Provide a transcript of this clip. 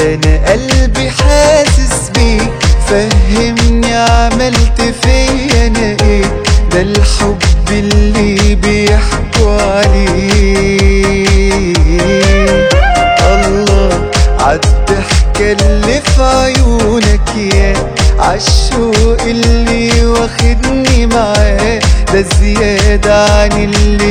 اللي انا قلبي حاسس بيه فهمني عملت فيا انا ايه ده الحب اللي بيحكوا عليه الله عالضحكة اللي في عيونك يا عالشوق اللي واخدني معاه ده زيادة عن اللي